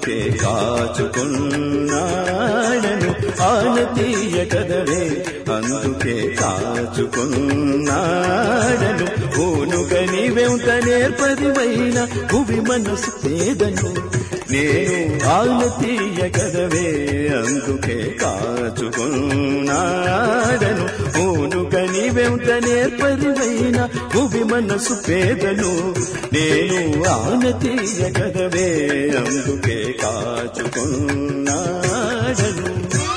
అందుకే కాచుకున్నాడను ఆనతీయ కదవే అందుకే కాచుకున్నాడను ఊనుకని వెంట నేర్పదివైన భువి మనసు పేదను నేను ఆనతీయ కదవే అందుకే కాచుకున్నాడను ఊనుకని వెంట నేర్పదివైన భువి మనసు పేదను నేను ఆనతీయ కదవే అందుకే కాచుకున్నాడను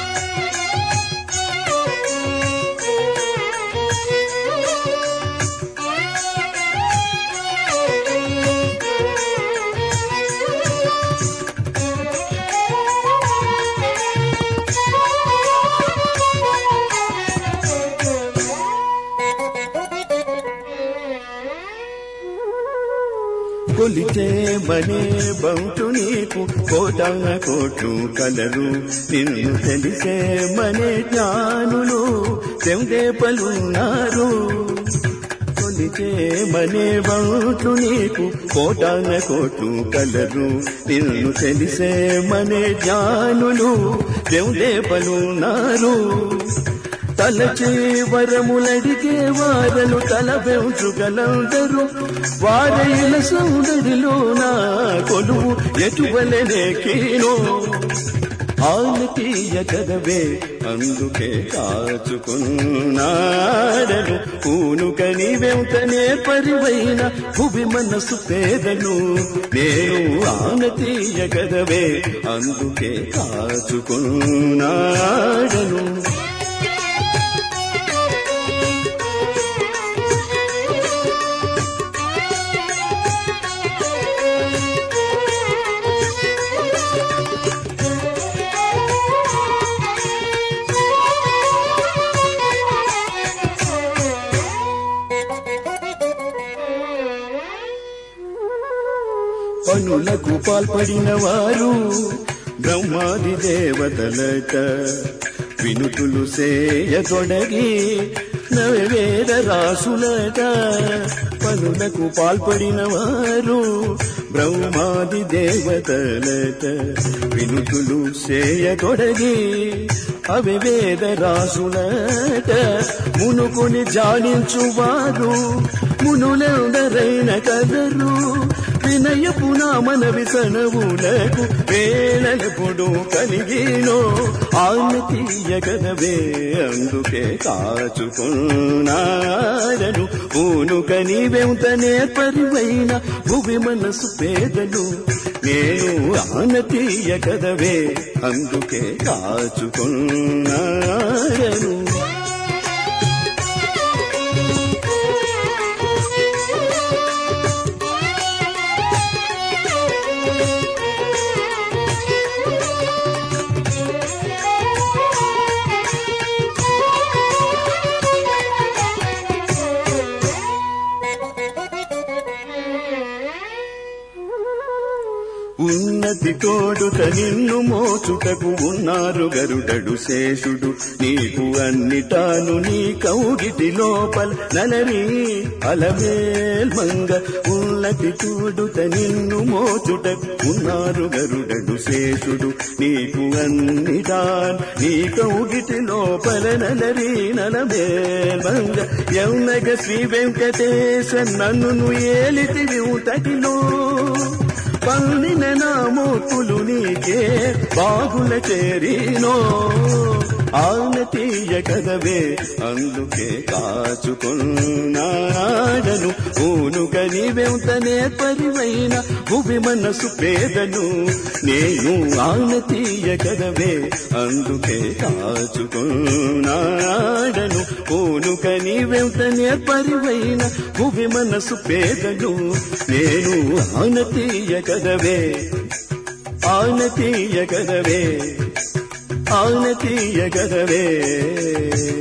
కొలిచే మనే బంటు నీకు కోటాన కోట్లు కలరు నిన్ను తెలిసే మనే జ్ఞానులు తెందేపలున్నారు కొలిచే మనే బంటు నీకు కోటాన కోట్లు కలరు నిన్ను తెలిసే మనే జ్ఞానులు తెందేపలున్నారు తలచే వరములడిగే వారలు తల వెంచుగలందరూ వారైన సౌందరిలో నా కొలువు ఎటువలనే కీనో ఆలతీయ కదవే అందుకే కాచుకున్నాడను పూనుకని వెంటనే పరివైన భువి మనసు పేదను నేను ఆనతీయ కదవే అందుకే కాచుకున్నాడను పనులకు పాల్పడిన వారు బ్రహ్మాది దేవతలట వినుతులు సేయతొడగి నవేద రాసులట పనులకు పాల్పడిన వారు బ్రహ్మాది దేవతలట వినుతులు సేయతొడగి అవి వేద రాసులట మునుకుని జానించువారు మునులెందరైన కదరు వినయపు నా మనవి సనవులకు వేళలెప్పుడు కలిగినో ఆనతీయ కదవే అందుకే కాచుకున్నాడను ఊనుకని వెంటనే పరివైన భువి మనసు పేదలు నేను ఆనతీయ కదవే అందుకే కాచుకున్నాడను ఉన్నతి తోడుత నిన్ను మోచుటకు ఉన్నారు గరుడడు శేషుడు నీకు అన్నిటాను నీ కౌగిటి లోపల నలరి అలమేల్ మంగ ఉన్నతి తోడుత నిన్ను మోచుటకు ఉన్నారు గరుడడు శేషుడు నీకు అన్నిటాన్ నీ కౌగిటి లోపల నలరి నలమేల్ మంగ యౌనగ శ్రీ వెంకటేశ నన్ను ఏలితివి ఉతటిలో పండిన నా మోకులు నీకే బాగుల చేరినో ఆనతీయ కదవే అందుకే కాచుకున్నాడను ఊనుకని వెంటనే పరివైన భువి మనసు పేదను నేను ఆనతీయ కదవే అందుకే కాచుకున్నాడను ఊనుకని వెంటనే పరివైన భువి మనసు పేదను నేను ఆనతీయ కదవే ఆనతీయ కదవే ఆనతీయ కదవే